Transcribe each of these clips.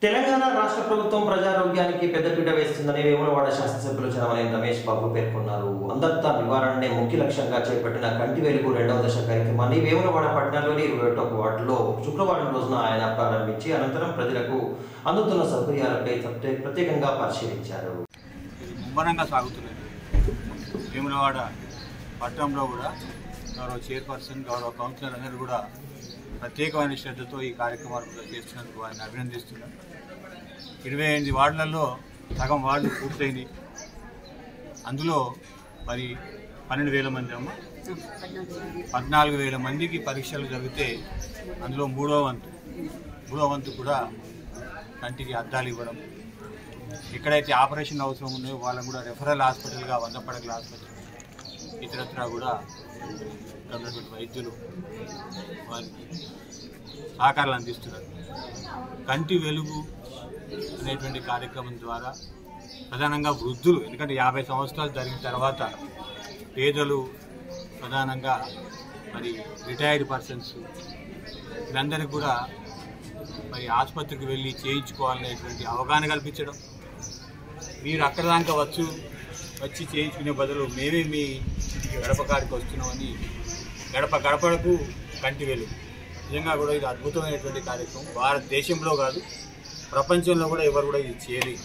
తెలంగాణ రాష్ట్ర ప్రభుత్వం ప్రజారోగ్యానికి పెద్దపీట వేస్తుందని వేములవాడ శాసనసభ్యులు చనమనేని రమేష్ బాబు పేర్కొన్నారు అంధత్వ నివారణనే ముఖ్య లక్ష్యంగా చేపట్టిన కంటి వెలుగు రెండవ దశ కార్యక్రమాన్ని వేములవాడ పట్టణంలోని ఇరవై ఒకటో వార్డులో శుక్రవారం రోజున ఆయన ప్రారంభించి అనంతరం ప్రజలకు అందుతున్న సౌకర్యాలపై ప్రత్యే- ప్రత్యేకంగా పరిశీలించారు ఇది ముమ్మరంగా సాగుతున్నది వేములవాడ పట్టణంలో కూడా గౌరవ చైర్పర్సన్ గౌరవ కౌన్సిలర్ అందరూ కూడా ప్రత్యేకమైన శ్రద్ధతో ఈ కార్యక్రమాలు కూడా చేస్తున్నందుకు వారిని అభినందిస్తున్నాను ఇరవై ఎనిమిది వార్డులలో సగం వార్డు పూర్తయింది అందులో మరి పన్నెండు వేల మంది అమ్మ పద్నాలుగు వేల మందికి పరీక్షలు జరిగితే అందులో మూడో వంతు మూడో వంతు కూడా కంటికి అద్దాలు ఇవ్వడం ఎక్కడైతే ఆపరేషన్ అవసరం ఉన్నాయో వాళ్ళని కూడా రెఫరల్ హాస్పిటల్గా వంద పడగల ఆసుపత్రి ఇతరత్రా కూడా ఇక్కడ ఉన్నటువంటి వైద్యులు వారికి సహకారాలు అందిస్తున్నారు కంటి వెలుగు అనేటువంటి కార్యక్రమం ద్వారా ప్రధానంగా వృద్ధులు ఎందుకంటే యాభై సంవత్సరాలు జరిగిన తర్వాత పేదలు ప్రధానంగా మరి రిటైర్డ్ పర్సన్స్ వీళ్ళందరికీ కూడా మరి ఆసుపత్రికి వెళ్ళి చేయించుకోవాలనేటువంటి అవగాహన కల్పించడం మీరు అక్కడ దాకా వచ్చు వచ్చి చేయించుకునే బదులు మేమే మీ గడప కాడికి వస్తున్నామని గడప గడపడకు కంటి వెలుగు నిజంగా కూడా ఇది అద్భుతమైనటువంటి కార్యక్రమం భారతదేశంలో కాదు ప్రపంచంలో కూడా ఎవరు కూడా ఇది చేయలేదు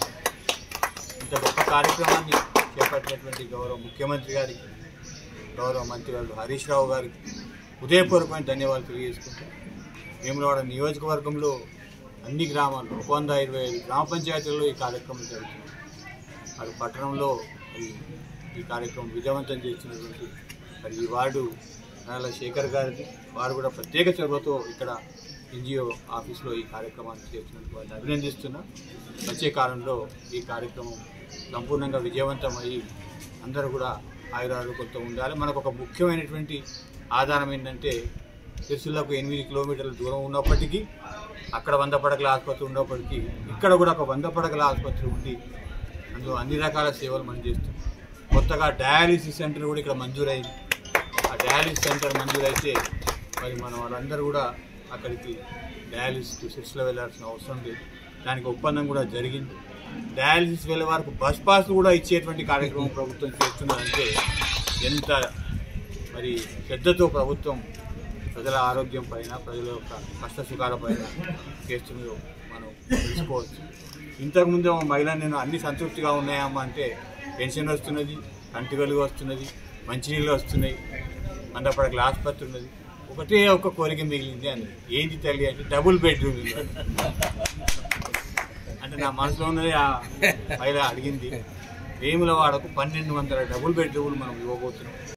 ఇంత గొప్ప కార్యక్రమాన్ని చేపట్టినటువంటి గౌరవ ముఖ్యమంత్రి గారికి గౌరవ మంత్రి గారు హరీష్ రావు గారికి హృదయపూర్వకమైన ధన్యవాదాలు తెలియజేసుకుంటాం వేములవాడ నియోజకవర్గంలో అన్ని గ్రామాల్లో ఒక వంద ఇరవై ఐదు గ్రామ పంచాయతీల్లో ఈ కార్యక్రమం జరుగుతుంది మరి పట్టణంలో మరి ఈ కార్యక్రమం విజయవంతం చేసినటువంటి మరి ఈ వార్డు నాల శేఖర్ గారిది వారు కూడా ప్రత్యేక చొరవతో ఇక్కడ ఎన్జిఓ ఆఫీస్లో ఈ కార్యక్రమాన్ని చేస్తున్నందుకు వారిని అభినందిస్తున్నా వచ్చే కాలంలో ఈ కార్యక్రమం సంపూర్ణంగా విజయవంతమయ్యి అందరూ కూడా ఆయురారోగ్యంతో ఉండాలి మనకు ఒక ముఖ్యమైనటువంటి ఆధారం ఏంటంటే సిరిసిల్లకు ఎనిమిది కిలోమీటర్ల దూరం ఉన్నప్పటికీ అక్కడ వంద పడకల ఆసుపత్రి ఉన్నప్పటికీ ఇక్కడ కూడా ఒక వంద పడకల ఆసుపత్రి ఉండి అందులో అన్ని రకాల సేవలు మనం చేస్తాం కొత్తగా డయాలిసిస్ సెంటర్ కూడా ఇక్కడ మంజూరైంది ఆ డయాలిసిస్ సెంటర్ మంజూరైతే మరి మన వాళ్ళందరూ కూడా అక్కడికి డయాలిసిస్కి సిరిసిలో వెళ్ళాల్సిన అవసరం లేదు దానికి ఒప్పందం కూడా జరిగింది డయాలిసిస్ వెళ్ళే వరకు బస్ పాస్ కూడా ఇచ్చేటువంటి కార్యక్రమం ప్రభుత్వం చేస్తున్నదంటే ఎంత మరి శ్రద్ధతో ప్రభుత్వం ప్రజల ఆరోగ్యం పైన ప్రజల యొక్క కష్ట సుఖాల పైన చేస్తుందో మనం తెలుసుకోవచ్చు ఇంతకుముందు ఒక మహిళ నేను అన్ని సంతృప్తిగా ఉన్నాయమ్మా అంటే పెన్షన్ వస్తున్నది కంటి వెలుగు వస్తున్నది మంచినీళ్ళు వస్తున్నాయి మందపడకల ఆసుపత్రి ఉన్నది ఒకటే ఒక కోరిక మిగిలింది అని ఏంటి తల్లి అంటే డబుల్ బెడ్రూమ్ ఇల్లు అంటే నా మనసులో ఉన్నది ఆ మహిళ అడిగింది వేముల వాడకు పన్నెండు వందల డబుల్ బెడ్రూమ్లు మనం ఇవ్వబోతున్నాం